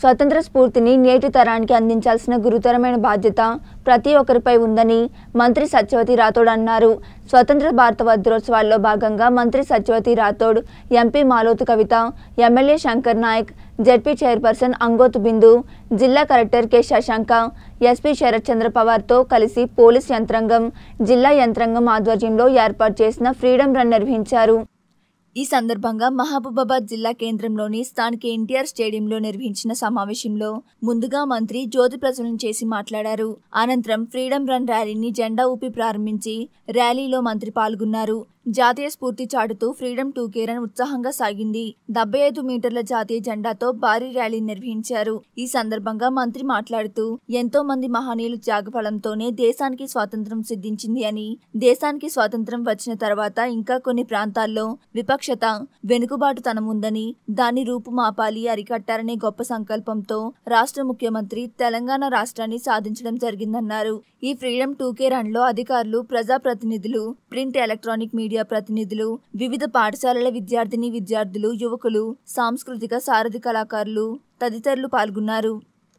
స్వతంత్ర స్ఫూర్తిని నేటి తరానికి అందించాల్సిన గురుతరమైన బాధ్యత ప్రతి ఒక్కరిపై ఉందని మంత్రి సత్యవతి రాథోడ్ అన్నారు స్వతంత్ర భారత వజ్రోత్సవాల్లో భాగంగా మంత్రి Satyavathi Rathod MP Maloth Kavitha MLA Shankar Naik ZP chairperson Angoth Bindu జిల్లా collector K Shashanka SP Sharath Chandra పవార్తో కలిసి పోలీస్ యంత్రాంగం జిల్లా యంత్రాంగం ఆధ్వర్యంలో ఏర్పాటు చేసిన ఫ్రీడమ్ రన్ నిర్వహించారు ఈ సందర్భంగా మహబూబాబాద్ జిల్లా కేంద్రంలోని స్థానిక ఎన్టీఆర్ స్టేడియంలో నిర్వహించిన సమావేశంలో ముందుగా మంత్రి జ్యోతి ప్రజ్వలన చేసి మాట్లాడారు అనంతరం ఫ్రీడమ్ రన్ ర్యాలీని జెండా ఊపి ప్రారంభించి ర్యాలీలో మంత్రి పాల్గొన్నారు జాతీయ స్ఫూర్తి చాటుతూ ఫ్రీడమ్ టూకే రన్ ఉత్సాహంగా సాగింది డెబ్బై ఐదు మీటర్ల జాతీయ జెండాతో భారీ ర్యాలీ నిర్వహించారు ఈ సందర్భంగా మంత్రి మాట్లాడుతూ ఎంతో మంది మహనీయులు త్యాగఫలంతోనే దేశానికి స్వాతంత్రం సిద్ధించింది అని దేశానికి స్వాతంత్రం వచ్చిన తర్వాత ఇంకా కొన్ని ప్రాంతాల్లో విపక్షత వెనుకబాటుతనం ఉందని దాన్ని రూపుమాపాలి అరికట్టారనే గొప్ప సంకల్పంతో రాష్ట్ర ముఖ్యమంత్రి తెలంగాణ రాష్ట్రాన్ని సాధించడం జరిగిందన్నారు ఈ ఫ్రీడమ్ టూకే రన్ లో అధికారులు ప్రజాప్రతినిధులు ప్రింట్ ఎలక్ట్రానిక్ మీడియా ప్రతినిధులు వివిధ పాఠశాలల విద్యార్థిని విద్యార్థులు యువకులు సాంస్కృతిక సారథి కళాకారులు తదితరులు పాల్గొన్నారు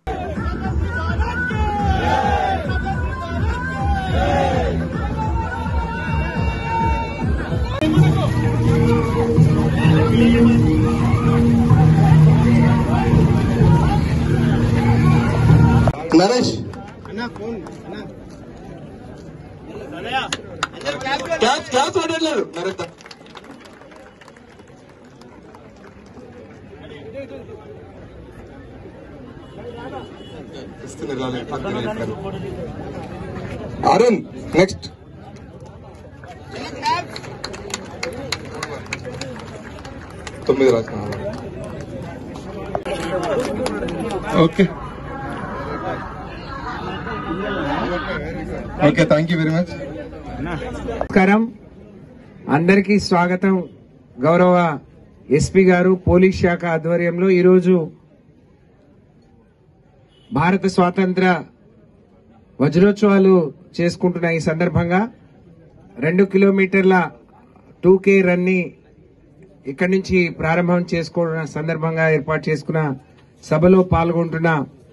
నరేష్ క్యాప్ క్యాప్ అడగలేదు నరేష్ దా. ఇస్తున్నారు రాలేదు, పక్కన చెప్పారు. అరుణ్ నెక్స్ట్ తొమ్మిది రాసిన okay okay thank you very much నమస్కారం అందరికీ స్వాగతం గౌరవ ఎస్పీ గారు పోలీస్ శాఖ ఆధ్వర్యంలో ఈరోజు భారత స్వాతంత్ర వజ్రోత్సవాలు చేసుకుంటున్న ఈ సందర్భంగా రెండు కిలోమీటర్ల టూ కే రన్ని ఇక్కడి నుంచి ప్రారంభం చేసుకున్న సందర్భంగా ఏర్పాటు చేసుకున్న సభలో పాల్గొంటున్న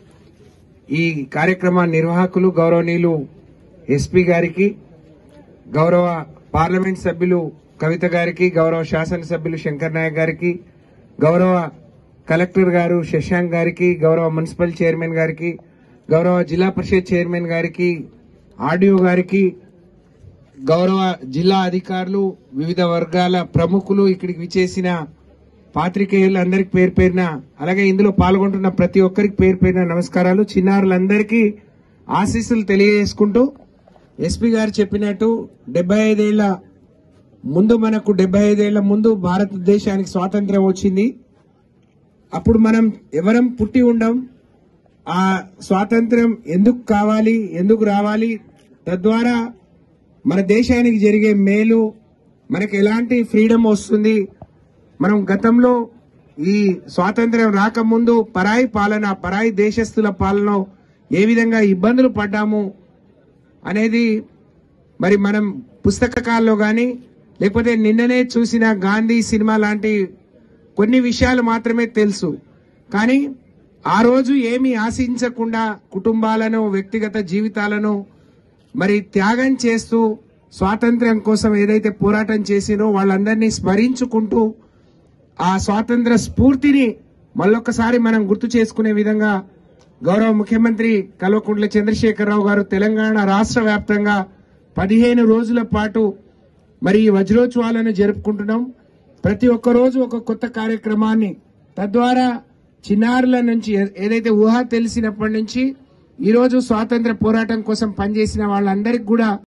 ఈ కార్యక్రమ నిర్వాహకులు గౌరవనీయులు ఎస్పీ గారికి గౌరవ పార్లమెంట్ సభ్యులు కవిత గారికి గౌరవ శాసనసభ్యులు శంకర్ నాయక్ గారికి గౌరవ కలెక్టర్ గారు శశాంక్ గారికి గౌరవ మున్సిపల్ చైర్మన్ గారికి గౌరవ జిల్లా పరిషత్ చైర్మన్ గారికి ఆర్డీఓ గారికి గౌరవ జిల్లా అధికారులు వివిధ వర్గాల ప్రముఖులు ఇక్కడికి విచ్చేసిన పాత్రికేయులు అందరికి పేరు పేరున అలాగే ఇందులో పాల్గొంటున్న ప్రతి ఒక్కరికి పేరు పేరున నమస్కారాలు చిన్నారులందరికీ ఆశీస్సులు తెలియజేసుకుంటూ ఎస్పీ గారు చెప్పినట్టు డెబ్బై ఐదేళ్ల ముందు మనకు డెబ్బై ఐదేళ్ల ముందు భారతదేశానికి స్వాతంత్ర్యం వచ్చింది అప్పుడు మనం ఎవరం పుట్టి ఉండం ఆ స్వాతంత్ర్యం ఎందుకు కావాలి ఎందుకు రావాలి తద్వారా మన దేశానికి జరిగే మేలు మనకు ఎలాంటి ఫ్రీడమ్ వస్తుంది మనం గతంలో ఈ స్వాతంత్ర్యం రాకముందు పరాయి పాలన పరాయి దేశస్తుల పాలన ఏ విధంగా ఇబ్బందులు పడ్డాము అనేది మరి మనం పుస్తకాల్లో కానీ లేకపోతే నిన్ననే చూసిన గాంధీ సినిమా లాంటి కొన్ని విషయాలు మాత్రమే తెలుసు కానీ ఆ రోజు ఏమీ ఆశించకుండా కుటుంబాలను వ్యక్తిగత జీవితాలను మరి త్యాగం చేస్తూ స్వాతంత్ర్యం కోసం ఏదైతే పోరాటం చేసినో వాళ్ళందరినీ స్మరించుకుంటూ ఆ స్వాతంత్ర స్ఫూర్తిని మళ్ళొక్కసారి మనం గుర్తు చేసుకునే విధంగా గౌరవ ముఖ్యమంత్రి కల్వకుంట్ల చంద్రశేఖరరావు గారు తెలంగాణ రాష్ట్ర వ్యాప్తంగా పదిహేను రోజుల పాటు మరి ఈ వజ్రోత్సవాలను జరుపుకుంటున్నాం ప్రతి ఒక్క రోజు ఒక కొత్త కార్యక్రమాన్ని తద్వారా చిన్నారుల నుంచి ఏ- ఏదైతే ఊహ తెలిసినప్పటి నుంచి ఈ రోజు స్వాతంత్ర పోరాటం కోసం పనిచేసిన వాళ్ళందరికీ కూడా